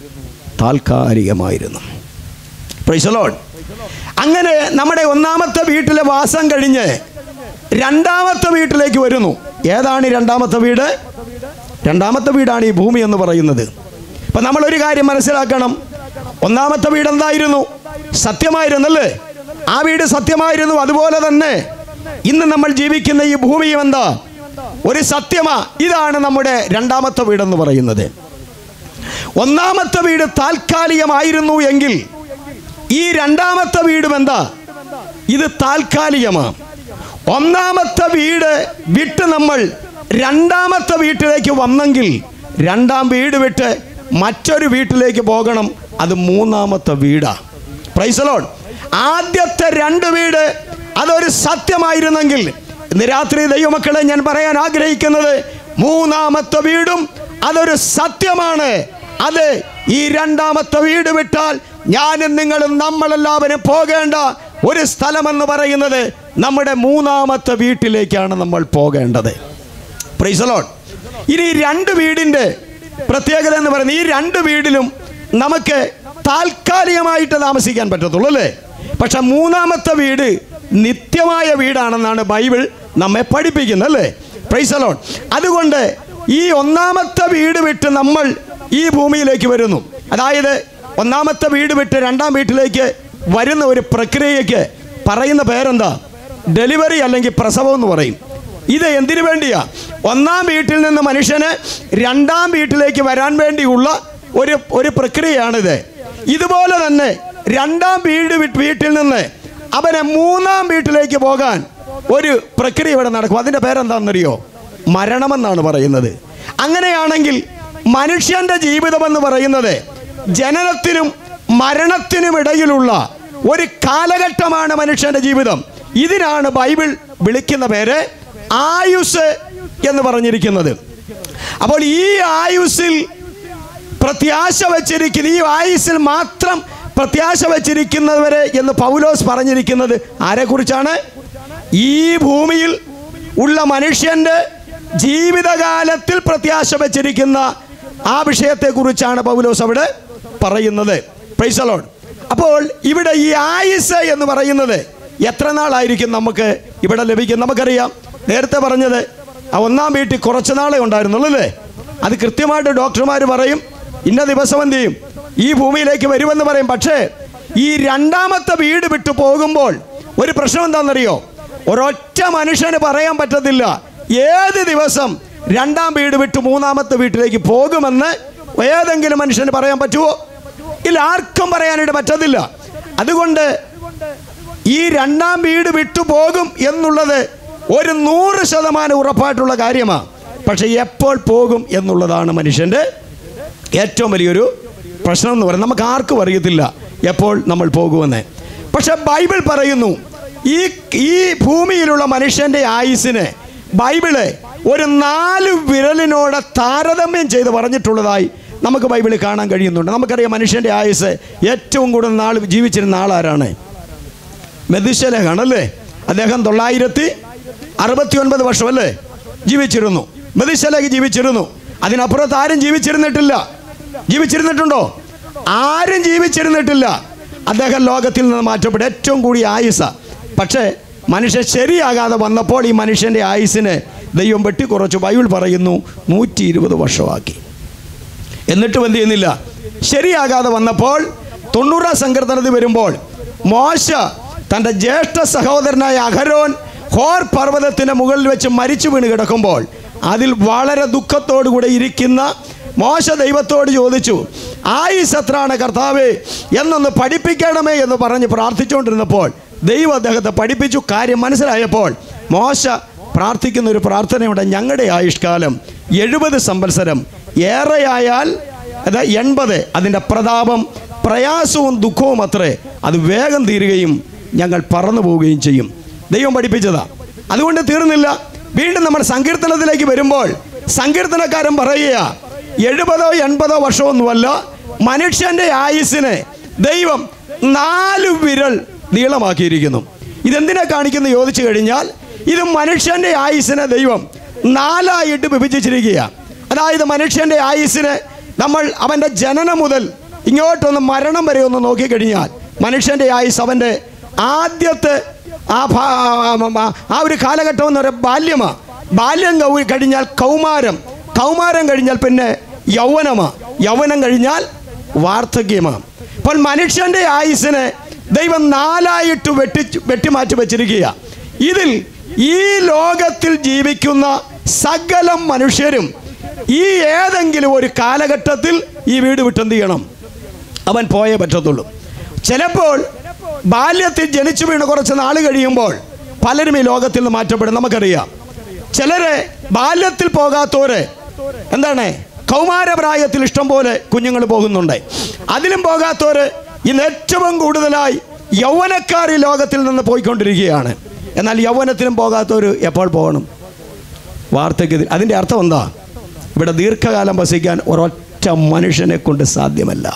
താൽക്കാലികമായിരുന്നു പ്രൈസലോൺ അങ്ങനെ നമ്മുടെ ഒന്നാമത്തെ വീട്ടിലെ വാസം കഴിഞ്ഞ് രണ്ടാമത്തെ വീട്ടിലേക്ക് വരുന്നു ഏതാണ് ഈ രണ്ടാമത്തെ വീട് രണ്ടാമത്തെ വീടാണ് ഈ ഭൂമി എന്ന് പറയുന്നത് അപ്പം നമ്മൾ ഒരു കാര്യം മനസ്സിലാക്കണം ഒന്നാമത്തെ വീട് എന്തായിരുന്നു സത്യമായിരുന്നല്ലേ ആ വീട് സത്യമായിരുന്നു അതുപോലെ തന്നെ ഇന്ന് നമ്മൾ ജീവിക്കുന്ന ഈ ഭൂമിയും എന്താ ഒരു സത്യമാ ഇതാണ് നമ്മുടെ രണ്ടാമത്തെ വീടെന്ന് പറയുന്നത് ഒന്നാമത്തെ വീട് താൽക്കാലികമായിരുന്നു എങ്കിൽ ഈ രണ്ടാമത്തെ വീടും എന്താ ഇത് താൽക്കാലികമാണ് ഒന്നാമത്തെ വീട് വിട്ട് നമ്മൾ രണ്ടാമത്തെ വീട്ടിലേക്ക് വന്നെങ്കിൽ രണ്ടാം വീട് വിട്ട് മറ്റൊരു വീട്ടിലേക്ക് പോകണം അത് മൂന്നാമത്തെ വീടാ പ്രൈസലോൺ ആദ്യത്തെ രണ്ട് വീട് അതൊരു സത്യമായിരുന്നെങ്കിൽ ഇന്ന് രാത്രി ദൈവമക്കളെ ഞാൻ പറയാൻ ആഗ്രഹിക്കുന്നത് മൂന്നാമത്തെ വീടും അതൊരു സത്യമാണ് അത് ഈ രണ്ടാമത്തെ വീട് വിട്ടാൽ ഞാനും നിങ്ങളും നമ്മളെല്ലാവരും പോകേണ്ട ഒരു സ്ഥലമെന്ന് പറയുന്നത് നമ്മുടെ മൂന്നാമത്തെ വീട്ടിലേക്കാണ് നമ്മൾ പോകേണ്ടത് പ്രൈസലോൺ ഇനി ഈ രണ്ട് വീടിൻ്റെ പ്രത്യേകത എന്ന് പറയുന്നത് ഈ രണ്ട് വീടിലും നമുക്ക് താൽക്കാലികമായിട്ട് താമസിക്കാൻ പറ്റത്തുള്ളൂ അല്ലേ പക്ഷെ മൂന്നാമത്തെ വീട് നിത്യമായ വീടാണെന്നാണ് ബൈബിൾ നമ്മെ പഠിപ്പിക്കുന്നത് അല്ലേ പ്രൈസലോൺ അതുകൊണ്ട് ഈ ഒന്നാമത്തെ വീട് വിട്ട് നമ്മൾ ഈ ഭൂമിയിലേക്ക് വരുന്നു അതായത് ഒന്നാമത്തെ വീട് വിട്ട് രണ്ടാം വീട്ടിലേക്ക് വരുന്ന ഒരു പ്രക്രിയയ്ക്ക് പറയുന്ന പേരെന്താ ഡെലിവറി അല്ലെങ്കിൽ പ്രസവം എന്ന് പറയും ഇത് എന്തിനു വേണ്ടിയാ ഒന്നാം വീട്ടിൽ നിന്ന് മനുഷ്യന് രണ്ടാം വീട്ടിലേക്ക് വരാൻ വേണ്ടിയുള്ള ഒരു ഒരു പ്രക്രിയയാണിത് ഇതുപോലെ തന്നെ രണ്ടാം വീട് വിട്ട് വീട്ടിൽ നിന്ന് അവനെ മൂന്നാം വീട്ടിലേക്ക് പോകാൻ ഒരു പ്രക്രിയ ഇവിടെ നടക്കും അതിൻ്റെ പേരെന്താണെന്നറിയോ മരണമെന്നാണ് പറയുന്നത് അങ്ങനെയാണെങ്കിൽ മനുഷ്യന്റെ ജീവിതമെന്ന് പറയുന്നത് ജനനത്തിനും മരണത്തിനും ഇടയിലുള്ള ഒരു കാലഘട്ടമാണ് മനുഷ്യന്റെ ജീവിതം ഇതിനാണ് ബൈബിൾ വിളിക്കുന്ന പേര് ആയുസ് എന്ന് പറഞ്ഞിരിക്കുന്നത് അപ്പോൾ ഈ ആയുസ്സിൽ പ്രത്യാശ വച്ചിരിക്കുന്ന ഈ ആയുസ്സിൽ മാത്രം പ്രത്യാശ വച്ചിരിക്കുന്നവരെ എന്ന് പൗലോസ് പറഞ്ഞിരിക്കുന്നത് ആരെക്കുറിച്ചാണ് ഈ ഭൂമിയിൽ ഉള്ള മനുഷ്യൻ്റെ ജീവിതകാലത്തിൽ പ്രത്യാശ വച്ചിരിക്കുന്ന ആ വിഷയത്തെക്കുറിച്ചാണ് പൗലോസ് അവിടെ പറയുന്നത് പ്രൈസലോൺ അപ്പോൾ ഇവിടെ ഈ ആയുസ് എന്ന് പറയുന്നത് എത്ര നാളായിരിക്കും നമുക്ക് ഇവിടെ ലഭിക്കും നമുക്കറിയാം നേരത്തെ പറഞ്ഞത് ആ ഒന്നാം വീട്ടിൽ കുറച്ച് നാളെ ഉണ്ടായിരുന്നുള്ളൂ അല്ലേ അത് കൃത്യമായിട്ട് ഡോക്ടർമാർ പറയും ഇന്ന ദിവസം എന്ത് ചെയ്യും ഈ ഭൂമിയിലേക്ക് വരുമെന്ന് പറയും പക്ഷേ ഈ രണ്ടാമത്തെ വീട് വിട്ടു പോകുമ്പോൾ ഒരു പ്രശ്നം എന്താണെന്നറിയോ ഒരൊറ്റ മനുഷ്യന് പറയാൻ പറ്റത്തില്ല ഏത് ദിവസം രണ്ടാം വീട് വിട്ട് മൂന്നാമത്തെ വീട്ടിലേക്ക് പോകുമെന്ന് ഏതെങ്കിലും മനുഷ്യന് പറയാൻ പറ്റുമോ ഇല്ല ആർക്കും പറയാനായിട്ട് പറ്റത്തില്ല അതുകൊണ്ട് ഈ രണ്ടാം വീട് വിട്ടു പോകും എന്നുള്ളത് ഒരു നൂറ് ശതമാനം ഉറപ്പായിട്ടുള്ള കാര്യമാണ് പക്ഷെ എപ്പോൾ പോകും എന്നുള്ളതാണ് മനുഷ്യൻ്റെ ഏറ്റവും വലിയൊരു പ്രശ്നം എന്ന് പറയുന്നത് നമുക്ക് ആർക്കും അറിയത്തില്ല എപ്പോൾ നമ്മൾ പോകുമെന്ന് പക്ഷെ ബൈബിൾ പറയുന്നു ഈ ഈ ഭൂമിയിലുള്ള മനുഷ്യൻ്റെ ആയുസിന് ബൈബിള് ഒരു നാല് വിരലിനോട് താരതമ്യം ചെയ്ത് പറഞ്ഞിട്ടുള്ളതായി നമുക്ക് ബൈബിളിൽ കാണാൻ കഴിയുന്നുണ്ട് നമുക്കറിയാം മനുഷ്യൻ്റെ ആയുസ് ഏറ്റവും കൂടുതൽ നാൾ ജീവിച്ചിരുന്ന ആളാരാണ് മെതിശലഹാണല്ലേ അദ്ദേഹം തൊള്ളായിരത്തി അറുപത്തി ഒൻപത് വർഷമല്ലേ ജീവിച്ചിരുന്നു മെതിശലഹ് ജീവിച്ചിരുന്നു അതിനപ്പുറത്ത് ആരും ജീവിച്ചിരുന്നിട്ടില്ല ജീവിച്ചിരുന്നിട്ടുണ്ടോ ആരും ജീവിച്ചിരുന്നിട്ടില്ല അദ്ദേഹം ലോകത്തിൽ നിന്ന് മാറ്റപ്പെട്ട ഏറ്റവും കൂടിയ ആയുസ പക്ഷേ മനുഷ്യൻ ശരിയാകാതെ വന്നപ്പോൾ ഈ മനുഷ്യൻ്റെ ആയുസിനെ ദൈവം വെട്ടിക്കുറച്ചു ബൈബിൾ പറയുന്നു നൂറ്റി ഇരുപത് വർഷമാക്കി എന്നിട്ടും എന്ത് ചെയ്യുന്നില്ല ശരിയാകാതെ വന്നപ്പോൾ തൊണ്ണൂറാം സങ്കീർത്തനത്തിൽ വരുമ്പോൾ മോശ തൻ്റെ ജ്യേഷ്ഠ സഹോദരനായ അഹരോൻ ഹോർ പർവ്വതത്തിന് മുകളിൽ വെച്ച് മരിച്ചു വീണ് കിടക്കുമ്പോൾ അതിൽ വളരെ ദുഃഖത്തോടു കൂടെ ഇരിക്കുന്ന മോശ ദൈവത്തോട് ചോദിച്ചു ആയുസ് എത്രാണ് കർത്താവേ എന്നൊന്ന് പഠിപ്പിക്കണമേ എന്ന് പറഞ്ഞ് പ്രാർത്ഥിച്ചുകൊണ്ടിരുന്നപ്പോൾ ദൈവം അദ്ദേഹത്തെ പഠിപ്പിച്ചു കാര്യം മനസ്സിലായപ്പോൾ മോശ പ്രാർത്ഥിക്കുന്ന ഒരു പ്രാർത്ഥനയുണ്ട് ഞങ്ങളുടെ ആയുഷ്കാലം എഴുപത് സംവത്സരം ഏറെയായാൽ അത് എൺപത് അതിൻ്റെ പ്രതാപം പ്രയാസവും ദുഃഖവും അത്രേ അത് വേഗം തീരുകയും ഞങ്ങൾ പറന്നു പോവുകയും ചെയ്യും ദൈവം പഠിപ്പിച്ചതാ അതുകൊണ്ട് തീർന്നില്ല വീണ്ടും നമ്മൾ സങ്കീർത്തനത്തിലേക്ക് വരുമ്പോൾ സങ്കീർത്തനക്കാരൻ പറയുക എഴുപതോ എൺപതോ വർഷമൊന്നുമല്ല മനുഷ്യൻ്റെ ആയുസ്സിനെ ദൈവം നാല് വിരൽ നീളമാക്കിയിരിക്കുന്നു ഇതെന്തിനാ കാണിക്കുന്നു ചോദിച്ചു കഴിഞ്ഞാൽ ഇത് മനുഷ്യൻ്റെ ആയുസ്സിനെ ദൈവം നാലായിട്ട് വിഭജിച്ചിരിക്കുക അതായത് മനുഷ്യൻ്റെ ആയുസ്സിനെ നമ്മൾ അവൻ്റെ ജനനം മുതൽ ഇങ്ങോട്ടൊന്ന് മരണം വരെ ഒന്ന് നോക്കിക്കഴിഞ്ഞാൽ മനുഷ്യൻ്റെ ആയുസ് അവൻ്റെ ആദ്യത്തെ ആ ഭാ- ആ- ആ ഒരു കാലഘട്ടം എന്ന് പറയുന്നത് ബാല്യമാണ് ബാല്യം കൗ- കഴിഞ്ഞാൽ കൗമാരം കൗമാരം കഴിഞ്ഞാൽ പിന്നെ യൗവനമാണ് യൗവനം കഴിഞ്ഞാൽ വാർദ്ധക്യമാണ് അപ്പോൾ മനുഷ്യൻ്റെ ആയുസ്സിനെ ദൈവം നാലായിട്ട് വെട്ടി വെട്ടിമാറ്റി വെച്ചിരിക്കുക ഇതിൽ ഈ ലോകത്തിൽ ജീവിക്കുന്ന സകലം മനുഷ്യരും ഈ ഏതെങ്കിലും ഒരു കാലഘട്ടത്തിൽ ഈ വീട് വിട്ടെന്ത് ചെയ്യണം അവൻ പോയേ പറ്റത്തുള്ളൂ ചിലപ്പോൾ ബാല്യത്തിൽ ജനിച്ചു വീണ് കുറച്ച് നാൾ കഴിയുമ്പോൾ പലരും ഈ ലോകത്തിൽ നിന്ന് മാറ്റപ്പെടും നമുക്കറിയാം ചിലര് ബാല്യത്തിൽ പോകാത്തവര് എന്താണ് കൗമാരപ്രായത്തിൽ ഇഷ്ടം പോലെ കുഞ്ഞുങ്ങൾ പോകുന്നുണ്ട് അതിലും പോകാത്തവര് ഇന്ന് ഏറ്റവും കൂടുതലായി യൗവനക്കാർ ഈ ലോകത്തിൽ നിന്ന് പോയിക്കൊണ്ടിരിക്കുകയാണ് എന്നാൽ യൗവനത്തിലും പോകാത്തവർ എപ്പോൾ പോകണം വാർദ്ധക്യത്തിൽ അതിൻ്റെ അർത്ഥം എന്താ ഇവിടെ ദീർഘകാലം വസിക്കാൻ ഒരൊറ്റ മനുഷ്യനെ കൊണ്ട് സാധ്യമല്ല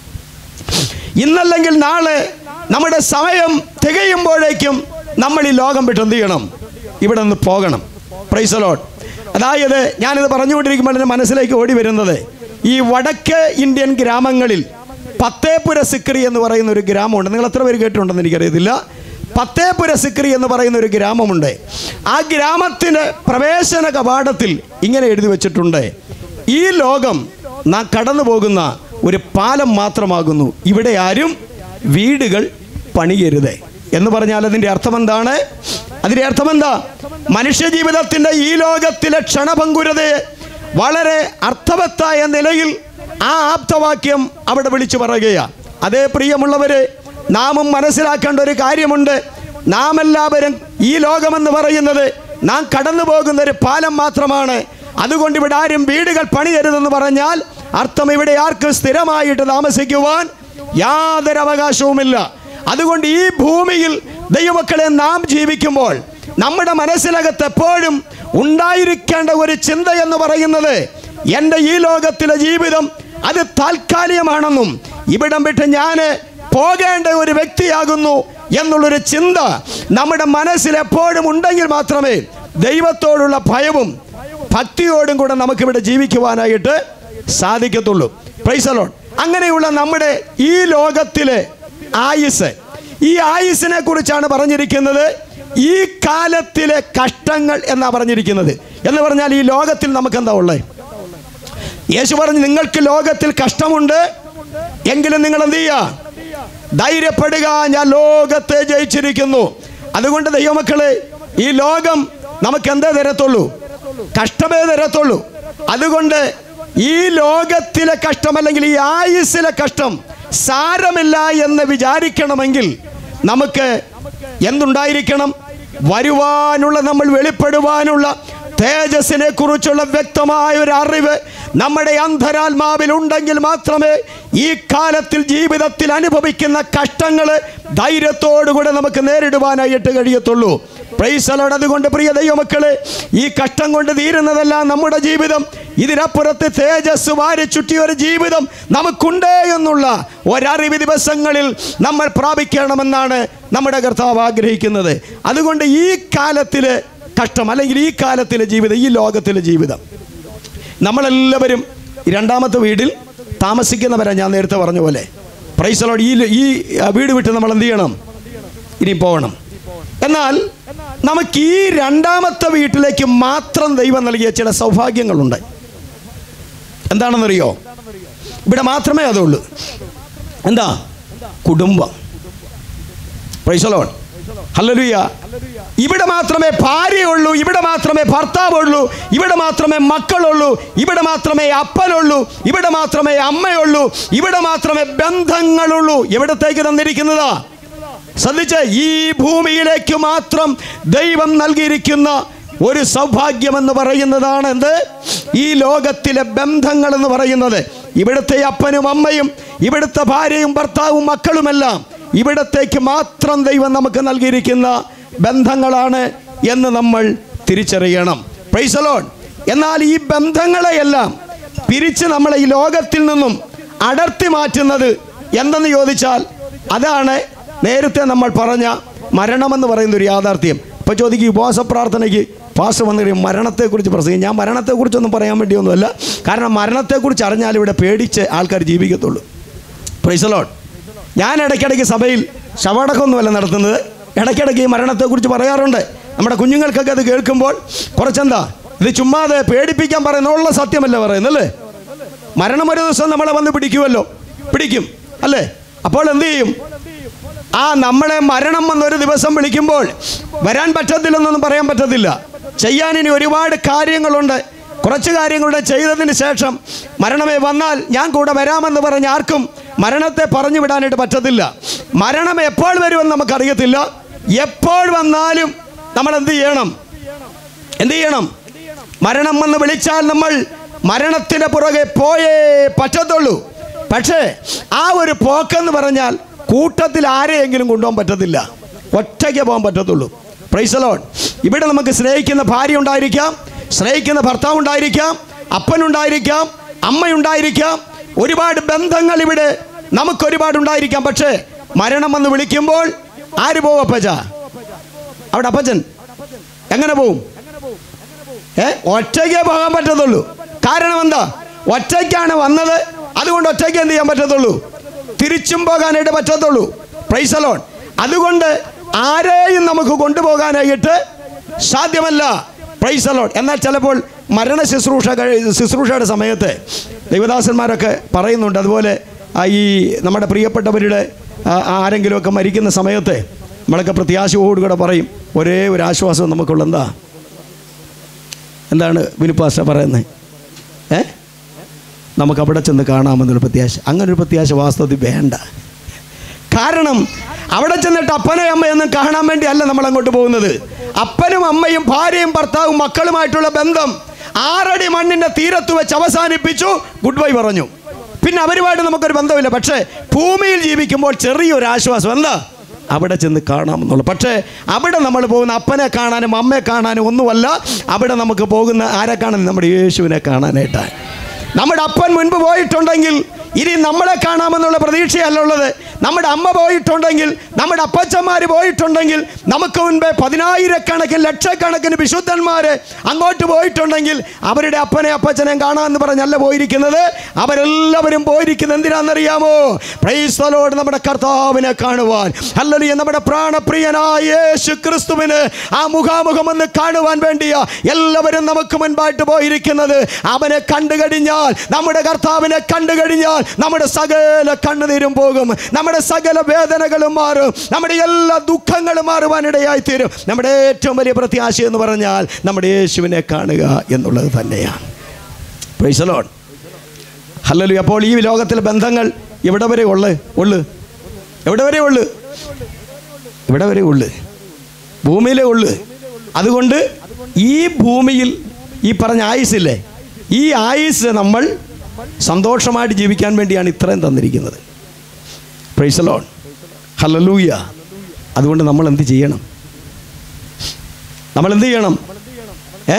ഇന്നല്ലെങ്കിൽ നാളെ നമ്മുടെ സമയം തികയുമ്പോഴേക്കും നമ്മൾ ഈ ലോകം വിട്ട് എന്ത് ചെയ്യണം ഇവിടെ നിന്ന് പോകണം പ്രൈസലോട്ട് അതായത് ഞാനിത് പറഞ്ഞുകൊണ്ടിരിക്കുമ്പോൾ എൻ്റെ മനസ്സിലേക്ക് ഓടി വരുന്നത് ഈ വടക്ക് ഇന്ത്യൻ ഗ്രാമങ്ങളിൽ പത്തേപുര സിക്രി എന്ന് പറയുന്ന ഒരു ഗ്രാമമുണ്ട് നിങ്ങൾ എത്ര പേര് കേട്ടിട്ടുണ്ടെന്ന് എനിക്കറിയത്തില്ല പത്തേപുര സിക്രി എന്ന് പറയുന്ന ഒരു ഗ്രാമമുണ്ട് ആ ഗ്രാമത്തിന് പ്രവേശന കവാടത്തിൽ ഇങ്ങനെ എഴുതി വെച്ചിട്ടുണ്ട് ഈ ലോകം നാം കടന്നു പോകുന്ന ഒരു പാലം മാത്രമാകുന്നു ഇവിടെ ആരും വീടുകൾ പണിയരുത് എന്ന് പറഞ്ഞാൽ അതിൻ്റെ അർത്ഥം എന്താണ് അതിൻ്റെ അർത്ഥം എന്താ മനുഷ്യജീവിതത്തിൻ്റെ ഈ ലോകത്തിലെ ക്ഷണഭങ്കുരതയെ വളരെ അർത്ഥവത്തായ നിലയിൽ ആ ആപ്തവാക്യം അവിടെ വിളിച്ചു പറയുകയാണ് അതേ പ്രിയമുള്ളവരെ നാമും മനസ്സിലാക്കേണ്ട ഒരു കാര്യമുണ്ട് നാം എല്ലാവരും ഈ ലോകമെന്ന് പറയുന്നത് നാം കടന്നു പോകുന്ന ഒരു പാലം മാത്രമാണ് അതുകൊണ്ട് ഇവിടെ ആരും വീടുകൾ പണിയരുതെന്ന് പറഞ്ഞാൽ അർത്ഥം ഇവിടെ ആർക്കും സ്ഥിരമായിട്ട് താമസിക്കുവാൻ യാതൊരു അവകാശവുമില്ല അതുകൊണ്ട് ഈ ഭൂമിയിൽ ദൈവമക്കളെ നാം ജീവിക്കുമ്പോൾ നമ്മുടെ മനസ്സിനകത്ത് എപ്പോഴും ഉണ്ടായിരിക്കേണ്ട ഒരു ചിന്ത എന്ന് പറയുന്നത് എൻ്റെ ഈ ലോകത്തിലെ ജീവിതം അത് താൽക്കാലികമാണെന്നും ഇവിടം വിട്ട് ഞാൻ പോകേണ്ട ഒരു വ്യക്തിയാകുന്നു എന്നുള്ളൊരു ചിന്ത നമ്മുടെ മനസ്സിൽ എപ്പോഴും ഉണ്ടെങ്കിൽ മാത്രമേ ദൈവത്തോടുള്ള ഭയവും ഭക്തിയോടും കൂടെ നമുക്കിവിടെ ജീവിക്കുവാനായിട്ട് സാധിക്കത്തുള്ളൂ പ്രൈസലോൺ അങ്ങനെയുള്ള നമ്മുടെ ഈ ലോകത്തിലെ ആയുസ് ഈ ആയുസിനെ കുറിച്ചാണ് പറഞ്ഞിരിക്കുന്നത് ഈ കാലത്തിലെ കഷ്ടങ്ങൾ എന്നാ പറഞ്ഞിരിക്കുന്നത് എന്ന് പറഞ്ഞാൽ ഈ ലോകത്തിൽ നമുക്ക് എന്താ ഉള്ളത് യേശു പറഞ്ഞു നിങ്ങൾക്ക് ലോകത്തിൽ കഷ്ടമുണ്ട് എങ്കിലും നിങ്ങൾ എന്ത് ചെയ്യുക ധൈര്യപ്പെടുക ഞാൻ ലോകത്തെ ജയിച്ചിരിക്കുന്നു അതുകൊണ്ട് ദൈവമക്കളെ ഈ ലോകം നമുക്ക് എന്തേ തരത്തുള്ളൂ കഷ്ടമേ തരത്തുള്ളൂ അതുകൊണ്ട് ഈ ലോകത്തിലെ കഷ്ടം അല്ലെങ്കിൽ ഈ ആയുസ്സിലെ കഷ്ടം സാരമില്ല എന്ന് വിചാരിക്കണമെങ്കിൽ നമുക്ക് എന്തുണ്ടായിരിക്കണം വരുവാനുള്ള നമ്മൾ വെളിപ്പെടുവാനുള്ള തേജസ്സിനെ കുറിച്ചുള്ള വ്യക്തമായ ഒരു അറിവ് നമ്മുടെ അന്ധരാത്മാവിൽ ഉണ്ടെങ്കിൽ മാത്രമേ ഈ കാലത്തിൽ ജീവിതത്തിൽ അനുഭവിക്കുന്ന കഷ്ടങ്ങൾ ധൈര്യത്തോടുകൂടെ നമുക്ക് നേരിടുവാനായിട്ട് കഴിയത്തുള്ളൂ പ്രൈസലോട് അതുകൊണ്ട് പ്രിയ ദൈവമക്കളെ ഈ കഷ്ടം കൊണ്ട് തീരുന്നതല്ല നമ്മുടെ ജീവിതം ഇതിനപ്പുറത്ത് തേജസ് വാരി ചുറ്റിയ ഒരു ജീവിതം നമുക്കുണ്ട് എന്നുള്ള ഒരറിവ് ദിവസങ്ങളിൽ നമ്മൾ പ്രാപിക്കണമെന്നാണ് നമ്മുടെ കർത്താവ് ആഗ്രഹിക്കുന്നത് അതുകൊണ്ട് ഈ കാലത്തിലെ കഷ്ടം അല്ലെങ്കിൽ ഈ കാലത്തിലെ ജീവിതം ഈ ലോകത്തിലെ ജീവിതം നമ്മളെല്ലാവരും ഈ രണ്ടാമത്തെ വീട്ടിൽ താമസിക്കുന്നവരാ ഞാൻ നേരത്തെ പറഞ്ഞ പോലെ പ്രൈസലോട് ഈ ഈ ആ, വീട് വിട്ട് നമ്മൾ എന്ത് ചെയ്യണം ഇനി പോകണം എന്നാൽ നമുക്ക് ഈ രണ്ടാമത്തെ വീട്ടിലേക്ക് മാത്രം ദൈവം നൽകിയ ചില സൗഭാഗ്യങ്ങളുണ്ട് എന്താണെന്നറിയോ ഇവിടെ മാത്രമേ അതുള്ളൂ എന്താ കുടുംബം പ്രൈസലോൺ ഹല്ലേലൂയ ഇവിടെ മാത്രമേ ഭാര്യയുള്ളൂ ഇവിടെ മാത്രമേ ഭർത്താവുള്ളൂ ഇവിടെ മാത്രമേ മക്കളുള്ളൂ ഇവിടെ മാത്രമേ അപ്പനുള്ളൂ ഇവിടെ മാത്രമേ അമ്മയുള്ളൂ ഇവിടെ മാത്രമേ ബന്ധങ്ങളുള്ളൂ എവിടത്തേക്ക് തന്നിരിക്കുന്നതാ ശ്രദ്ധിച്ച് ഈ ഭൂമിയിലേക്ക് മാത്രം ദൈവം നൽകിയിരിക്കുന്ന ഒരു സൗഭാഗ്യമെന്ന് പറയുന്നതാണ് എന്ത് ഈ ലോകത്തിലെ ബന്ധങ്ങൾ എന്ന് പറയുന്നത് ഇവിടുത്തെ അപ്പനും അമ്മയും ഇവിടുത്തെ ഭാര്യയും ഭർത്താവും മക്കളുമെല്ലാം ഇവിടത്തേക്ക് മാത്രം ദൈവം നമുക്ക് നൽകിയിരിക്കുന്ന ബന്ധങ്ങളാണ് എന്ന് നമ്മൾ തിരിച്ചറിയണം പ്രൈസലോൺ എന്നാൽ ഈ ബന്ധങ്ങളെയെല്ലാം പിരിച്ച് നമ്മളെ ഈ ലോകത്തിൽ നിന്നും അടർത്തി മാറ്റുന്നത് എന്തെന്ന് ചോദിച്ചാൽ അതാണ് നേരത്തെ നമ്മൾ പറഞ്ഞ മരണമെന്ന് പറയുന്ന ഒരു യാഥാർത്ഥ്യം ഇപ്പൊ ചോദിക്കും ഉപവാസ പ്രാർത്ഥനയ്ക്ക് പാസ് വന്നു കഴിയും മരണത്തെക്കുറിച്ച് പ്രസംഗിക്കും ഞാൻ മരണത്തെക്കുറിച്ചൊന്നും പറയാൻ വേണ്ടിയൊന്നുമല്ല കാരണം മരണത്തെക്കുറിച്ച് അറിഞ്ഞാൽ ഇവിടെ പേടിച്ച് ആൾക്കാർ ജീവിക്കത്തുള്ളൂ പ്രൈസലോൺ ഞാൻ ഇടയ്ക്കിടയ്ക്ക് സഭയിൽ ശവടക്കമൊന്നുമല്ല നടത്തുന്നത് ഇടയ്ക്കിടയ്ക്ക് ഈ മരണത്തെക്കുറിച്ച് പറയാറുണ്ട് നമ്മുടെ കുഞ്ഞുങ്ങൾക്കൊക്കെ അത് കേൾക്കുമ്പോൾ കുറച്ചെന്താ ഇത് ചുമ്മാതെ പേടിപ്പിക്കാൻ പറയുന്നുള്ള സത്യമല്ല പറയുന്നല്ലേ മരണം ഒരു ദിവസം നമ്മളെ വന്ന് പിടിക്കുമല്ലോ പിടിക്കും അല്ലേ അപ്പോൾ എന്ത് ചെയ്യും ആ നമ്മളെ മരണം വന്നൊരു ദിവസം വിളിക്കുമ്പോൾ വരാൻ പറ്റത്തില്ലെന്നൊന്നും പറയാൻ പറ്റത്തില്ല ചെയ്യാൻ ഇനി ഒരുപാട് കാര്യങ്ങളുണ്ട് കുറച്ച് കാര്യങ്ങളുടെ ചെയ്തതിന് ശേഷം മരണമേ വന്നാൽ ഞാൻ കൂടെ വരാമെന്ന് പറഞ്ഞ് ആർക്കും മരണത്തെ പറഞ്ഞു വിടാനായിട്ട് പറ്റത്തില്ല മരണം എപ്പോൾ വരുമെന്ന് നമുക്കറിയത്തില്ല എപ്പോൾ വന്നാലും നമ്മൾ എന്ത് ചെയ്യണം എന്ത് ചെയ്യണം മരണം വന്ന് വിളിച്ചാൽ നമ്മൾ മരണത്തിന് പുറകെ പോയേ പറ്റത്തുള്ളൂ പക്ഷേ ആ ഒരു പോക്കെന്ന് പറഞ്ഞാൽ കൂട്ടത്തിൽ ആരെയെങ്കിലും കൊണ്ടുപോകാൻ പറ്റത്തില്ല ഒറ്റയ്ക്ക് പോകാൻ പറ്റത്തുള്ളൂ പ്രൈസലോൺ ഇവിടെ നമുക്ക് സ്നേഹിക്കുന്ന ഭാര്യ ഉണ്ടായിരിക്കാം സ്നേഹിക്കുന്ന ഭർത്താവ് ഉണ്ടായിരിക്കാം അപ്പനുണ്ടായിരിക്കാം അമ്മയുണ്ടായിരിക്കാം ഒരുപാട് ബന്ധങ്ങൾ ഇവിടെ നമുക്ക് ഒരുപാട് ഉണ്ടായിരിക്കാം പക്ഷേ മരണം വന്ന് വിളിക്കുമ്പോൾ ആര് പോവും അപ്പച്ച അവിടെ അപ്പച്ചൻ എങ്ങനെ പോവും ഏ ഒറ്റയ്ക്കേ പോകാൻ പറ്റത്തുള്ളൂ കാരണം എന്താ ഒറ്റയ്ക്കാണ് വന്നത് അതുകൊണ്ട് ഒറ്റയ്ക്ക് എന്ത് ചെയ്യാൻ പറ്റത്തുള്ളൂ തിരിച്ചും പോകാനായിട്ട് പറ്റത്തുള്ളൂ പ്രൈസലോൺ അതുകൊണ്ട് ആരെയും നമുക്ക് കൊണ്ടുപോകാനായിട്ട് സാധ്യമല്ല പ്രൈസലോൺ എന്നാൽ ചിലപ്പോൾ മരണ ശുശ്രൂഷ കഴി ശുശ്രൂഷയുടെ സമയത്ത് ദൈവദാസന്മാരൊക്കെ പറയുന്നുണ്ട് അതുപോലെ ആ ഈ നമ്മുടെ പ്രിയപ്പെട്ടവരുടെ ആ, ആരെങ്കിലുമൊക്കെ മരിക്കുന്ന സമയത്ത് നമ്മളൊക്കെ പ്രത്യാശയോടുകൂടെ പറയും ഒരേ ഒരു ആശ്വാസം നമുക്കുള്ള എന്താ എന്താണ് വിനുപ്പാസ്റ്റ പറയുന്നത് ഏ നമുക്ക് അവിടെ ചെന്ന് കാണാമെന്നൊരു പ്രത്യാശ അങ്ങനെ ഒരു പ്രത്യാശ വാസ്തവത്തിൽ വേണ്ട കാരണം അവിടെ ചെന്നിട്ട് അപ്പനെയും അമ്മയൊന്നും കാണാൻ വേണ്ടി അല്ല നമ്മൾ അങ്ങോട്ട് പോകുന്നത് അപ്പനും അമ്മയും ഭാര്യയും ഭർത്താവും മക്കളുമായിട്ടുള്ള ബന്ധം ആറടി മണ്ണിന്റെ തീരത്ത് വെച്ച് അവസാനിപ്പിച്ചു ഗുഡ് ബൈ പറഞ്ഞു പിന്നെ അവരുമായിട്ട് നമുക്കൊരു ബന്ധമില്ല പക്ഷേ ഭൂമിയിൽ ജീവിക്കുമ്പോൾ ചെറിയൊരു ആശ്വാസം എന്താ അവിടെ ചെന്ന് കാണാമെന്നുള്ളു പക്ഷേ അവിടെ നമ്മൾ പോകുന്ന അപ്പനെ കാണാനും അമ്മയെ കാണാനും ഒന്നുമല്ല അവിടെ നമുക്ക് പോകുന്ന ആരെ കാണാൻ നമ്മുടെ യേശുവിനെ കാണാനായിട്ടാണ് നമ്മുടെ അപ്പൻ മുൻപ് പോയിട്ടുണ്ടെങ്കിൽ ഇനി നമ്മളെ കാണാമെന്നുള്ള പ്രതീക്ഷയല്ല ഉള്ളത് നമ്മുടെ അമ്മ പോയിട്ടുണ്ടെങ്കിൽ നമ്മുടെ അപ്പച്ചന്മാർ പോയിട്ടുണ്ടെങ്കിൽ നമുക്ക് മുൻപേ പതിനായിരക്കണക്കിന് ലക്ഷക്കണക്കിന് വിശുദ്ധന്മാർ അങ്ങോട്ട് പോയിട്ടുണ്ടെങ്കിൽ അവരുടെ അപ്പനെ അപ്പച്ചനെയും കാണാമെന്ന് പറഞ്ഞല്ല പോയിരിക്കുന്നത് അവരെല്ലാവരും പോയിരിക്കുന്നത് എന്തിനാണെന്നറിയാമോ പ്രൈസ്തലോട് നമ്മുടെ കർത്താവിനെ കാണുവാൻ അല്ലെങ്കിൽ നമ്മുടെ പ്രാണപ്രിയനായ യേശു ക്രിസ്തുവിന് ആ മുഖാമുഖം ഒന്ന് കാണുവാൻ വേണ്ടിയാ എല്ലാവരും നമുക്ക് മുൻപായിട്ട് പോയിരിക്കുന്നത് അവനെ കണ്ടു കഴിഞ്ഞാൽ നമ്മുടെ കർത്താവിനെ കണ്ടു കഴിഞ്ഞാൽ നമ്മുടെ സകല കണ്ണുനീരും പോകും നമ്മുടെ സകല വേദനകളും മാറും നമ്മുടെ എല്ലാ ദുഃഖങ്ങളും മാറുവാനിടയായി തീരും നമ്മുടെ ഏറ്റവും വലിയ പ്രത്യാശ എന്ന് പറഞ്ഞാൽ നമ്മുടെ യേശുവിനെ കാണുക എന്നുള്ളത് തന്നെയാണ് പ്രൈസലോൺ ഹല്ലലു അപ്പോൾ ഈ ലോകത്തിലെ ബന്ധങ്ങൾ എവിടെ വരെ ഉള്ളു ഉള്ളു എവിടെ വരെ ഉള്ളു ഇവിടെ വരെ ഉള്ളു ഭൂമിയിലേ ഉള്ളു അതുകൊണ്ട് ഈ ഭൂമിയിൽ ഈ പറഞ്ഞ ആയുസില്ലേ ഈ ആയുസ് നമ്മൾ സന്തോഷമായിട്ട് ജീവിക്കാൻ വേണ്ടിയാണ് ഇത്രയും തന്നിരിക്കുന്നത് പ്രൈസലോൺ ഹലലൂയ അതുകൊണ്ട് നമ്മൾ എന്ത് ചെയ്യണം നമ്മൾ എന്ത് ചെയ്യണം ഏ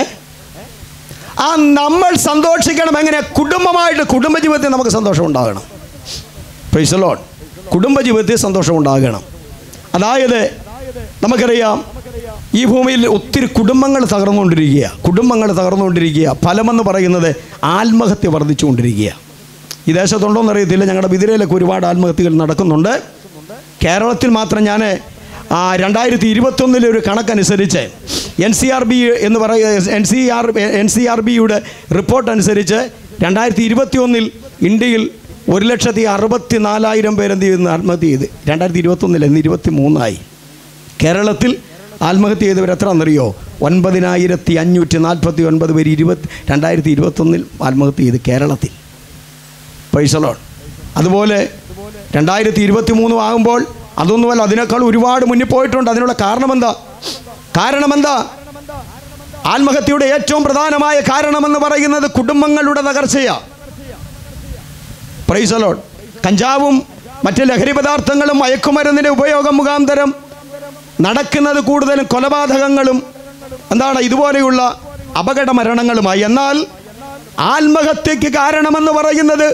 ആ നമ്മൾ സന്തോഷിക്കണം എങ്ങനെ കുടുംബമായിട്ട് കുടുംബജീവിതത്തിൽ നമുക്ക് സന്തോഷം ഉണ്ടാകണം പ്രൈസലോൺ കുടുംബജീവിതത്തിൽ സന്തോഷം ഉണ്ടാകണം അതായത് നമുക്കറിയാം ഈ ഭൂമിയിൽ ഒത്തിരി കുടുംബങ്ങൾ തകർന്നുകൊണ്ടിരിക്കുക കുടുംബങ്ങൾ തകർന്നുകൊണ്ടിരിക്കുക ഫലമെന്ന് പറയുന്നത് ആത്മഹത്യ വർദ്ധിച്ചുകൊണ്ടിരിക്കുക ഈ ദേശത്തുണ്ടോ എന്നറിയത്തില്ല ഞങ്ങളുടെ വിതിരയിലൊക്കെ ഒരുപാട് ആത്മഹത്യകൾ നടക്കുന്നുണ്ട് കേരളത്തിൽ മാത്രം ഞാൻ രണ്ടായിരത്തി ഇരുപത്തൊന്നിലെ ഒരു കണക്കനുസരിച്ച് എൻ സി ആർ ബി എന്ന് പറയുക N C R N C R ബിയുടെ റിപ്പോർട്ട് അനുസരിച്ച് രണ്ടായിരത്തി ഇരുപത്തി ഒന്നിൽ ഇന്ത്യയിൽ ഒരു ലക്ഷത്തി അറുപത്തി നാലായിരം പേരെന്ത് ചെയ്യുന്നു ആത്മഹത്യ ചെയ്ത് രണ്ടായിരത്തി ഇരുപത്തൊന്നിൽ ഇന്ന് ഇരുപത്തി മൂന്നായി കേരളത്തിൽ ആത്മഹത്യ ചെയ്തവർ എത്രയാണെന്നറിയോ ഒൻപതിനായിരത്തി അഞ്ഞൂറ്റി നാൽപ്പത്തി ഒൻപത് പേര് ഇരുപത്തി രണ്ടായിരത്തി ഇരുപത്തൊന്നിൽ ആത്മഹത്യ ചെയ്ത് കേരളത്തിൽ പൈസലോൺ അതുപോലെ രണ്ടായിരത്തി ഇരുപത്തി മൂന്ന് ആകുമ്പോൾ അതൊന്നുമല്ല അതിനേക്കാൾ ഒരുപാട് മുന്നിൽ പോയിട്ടുണ്ട് അതിനുള്ള കാരണമെന്താ കാരണമെന്താ ആത്മഹത്യയുടെ ഏറ്റവും പ്രധാനമായ കാരണമെന്ന് പറയുന്നത് കുടുംബങ്ങളുടെ തകർച്ചയാണ് പ്രൈസലോൺ കഞ്ചാവും മറ്റ് ലഹരി പദാർത്ഥങ്ങളും മയക്കുമരുന്നിൻ്റെ ഉപയോഗം മുഖാന്തരം നടക്കുന്നത് കൂടുതലും കൊലപാതകങ്ങളും എന്താണ് ഇതുപോലെയുള്ള അപകട മരണങ്ങളുമായി എന്നാൽ ആത്മഹത്യക്ക് കാരണമെന്ന് പറയുന്നത്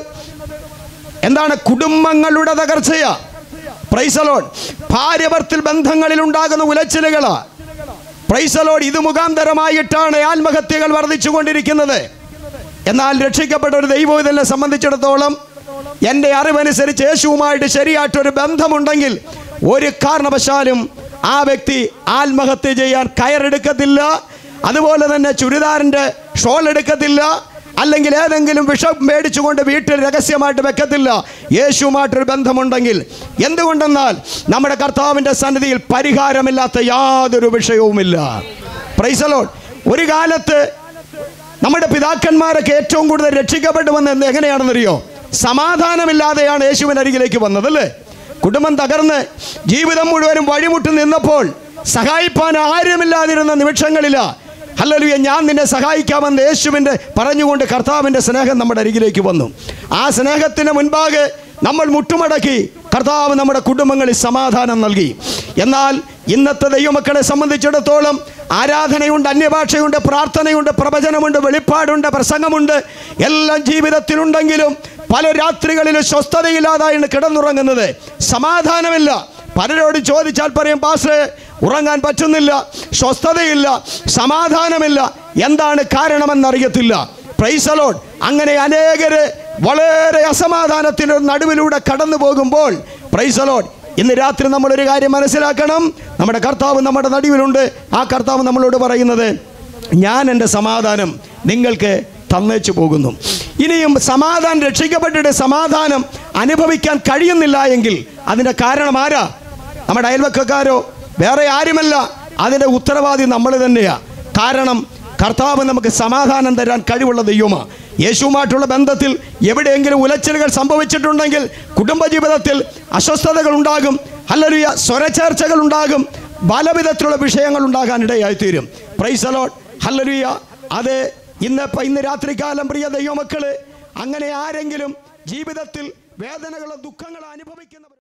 എന്താണ് കുടുംബങ്ങളുടെ തകർച്ചയാ പ്രൈസലോൺ ഭാര്യഭർത്തിൽ ബന്ധങ്ങളിൽ ഉണ്ടാകുന്ന ഉലച്ചിലുകളാ പ്രൈസലോൺ ഇത് മുഖാന്തരമായിട്ടാണ് ആത്മഹത്യകൾ വർദ്ധിച്ചുകൊണ്ടിരിക്കുന്നത് എന്നാൽ രക്ഷിക്കപ്പെട്ട ഒരു ദൈവം ഇതിനെ സംബന്ധിച്ചിടത്തോളം എൻ്റെ അറിവനുസരിച്ച് യേശുവുമായിട്ട് ശരിയായിട്ടൊരു ബന്ധമുണ്ടെങ്കിൽ ഒരു കാരണവശാലും ആ വ്യക്തി ആത്മഹത്യ ചെയ്യാൻ കയറെടുക്കത്തില്ല അതുപോലെ തന്നെ ചുരിദാറിൻ്റെ ഷോൾ എടുക്കത്തില്ല അല്ലെങ്കിൽ ഏതെങ്കിലും വിഷം മേടിച്ചുകൊണ്ട് വീട്ടിൽ രഹസ്യമായിട്ട് വെക്കത്തില്ല യേശുവുമായിട്ടൊരു ബന്ധമുണ്ടെങ്കിൽ എന്തുകൊണ്ടെന്നാൽ നമ്മുടെ കർത്താവിൻ്റെ സന്നിധിയിൽ പരിഹാരമില്ലാത്ത യാതൊരു വിഷയവുമില്ല പ്രൈസലോൺ ഒരു കാലത്ത് നമ്മുടെ പിതാക്കന്മാരൊക്കെ ഏറ്റവും കൂടുതൽ രക്ഷിക്കപ്പെട്ടു വന്നത് എങ്ങനെയാണെന്നറിയോ സമാധാനമില്ലാതെയാണ് യേശുവിൻ്റെ അരികിലേക്ക് വന്നത് അല്ലേ കുടുംബം തകർന്ന് ജീവിതം മുഴുവനും വഴിമുട്ടി നിന്നപ്പോൾ സഹായിപ്പാൻ ആരുമില്ലാതിരുന്ന നിമിഷങ്ങളില ഹല്ലലുയ ഞാൻ നിന്നെ സഹായിക്കാമെന്ന് യേശുവിൻ്റെ പറഞ്ഞുകൊണ്ട് കർത്താവിൻ്റെ സ്നേഹം നമ്മുടെ അരികിലേക്ക് വന്നു ആ സ്നേഹത്തിന് മുൻപാകെ നമ്മൾ മുട്ടുമടക്കി കർത്താവ് നമ്മുടെ കുടുംബങ്ങളിൽ സമാധാനം നൽകി എന്നാൽ ഇന്നത്തെ ദൈവമക്കളെ സംബന്ധിച്ചിടത്തോളം ആരാധനയുണ്ട് അന്യഭാഷയുണ്ട് പ്രാർത്ഥനയുണ്ട് പ്രവചനമുണ്ട് വെളിപ്പാടുണ്ട് പ്രസംഗമുണ്ട് എല്ലാം ജീവിതത്തിലുണ്ടെങ്കിലും പല രാത്രികളിലും സ്വസ്ഥതയില്ലാതായാണ് കിടന്നുറങ്ങുന്നത് സമാധാനമില്ല പലരോട് ചോദിച്ചാൽ പറയും പാസ് ഉറങ്ങാൻ പറ്റുന്നില്ല സ്വസ്ഥതയില്ല സമാധാനമില്ല എന്താണ് കാരണമെന്നറിയത്തില്ല പ്രൈസലോൺ അങ്ങനെ അനേകര് വളരെ അസമാധാനത്തിൻ്റെ നടുവിലൂടെ കടന്നു പോകുമ്പോൾ പ്രൈസലോൺ ഇന്ന് രാത്രി നമ്മളൊരു കാര്യം മനസ്സിലാക്കണം നമ്മുടെ കർത്താവ് നമ്മുടെ നടുവിലുണ്ട് ആ കർത്താവ് നമ്മളോട് പറയുന്നത് ഞാൻ എൻ്റെ സമാധാനം നിങ്ങൾക്ക് തന്നേച്ചു പോകുന്നു ഇനിയും സമാധാനം രക്ഷിക്കപ്പെട്ടിട്ട് സമാധാനം അനുഭവിക്കാൻ കഴിയുന്നില്ല എങ്കിൽ അതിൻ്റെ കാരണം ആരാ നമ്മുടെ അയൽവക്കക്കാരോ വേറെ ആരുമല്ല അതിൻ്റെ ഉത്തരവാദി നമ്മൾ തന്നെയാ കാരണം കർത്താവ് നമുക്ക് സമാധാനം തരാൻ കഴിവുള്ള ദൈവമാണ് യേശുവുമായിട്ടുള്ള ബന്ധത്തിൽ എവിടെയെങ്കിലും ഉലച്ചിലുകൾ സംഭവിച്ചിട്ടുണ്ടെങ്കിൽ കുടുംബജീവിതത്തിൽ അസ്വസ്ഥതകൾ ഉണ്ടാകും അല്ലറിയ സ്വരച്ചേർച്ചകൾ ഉണ്ടാകും പലവിധത്തിലുള്ള വിഷയങ്ങൾ ഉണ്ടാകാൻ ഇടയായിത്തീരും പ്രൈസ് അലോട്ട് ഹല്ലറിയ അത് ഇന്ന് ഇപ്പം ഇന്ന് രാത്രികാലം പ്രിയ ദൈവമക്കള് അങ്ങനെ ആരെങ്കിലും ജീവിതത്തിൽ വേദനകളോ ദുഃഖങ്ങളോ അനുഭവിക്കുന്നവർ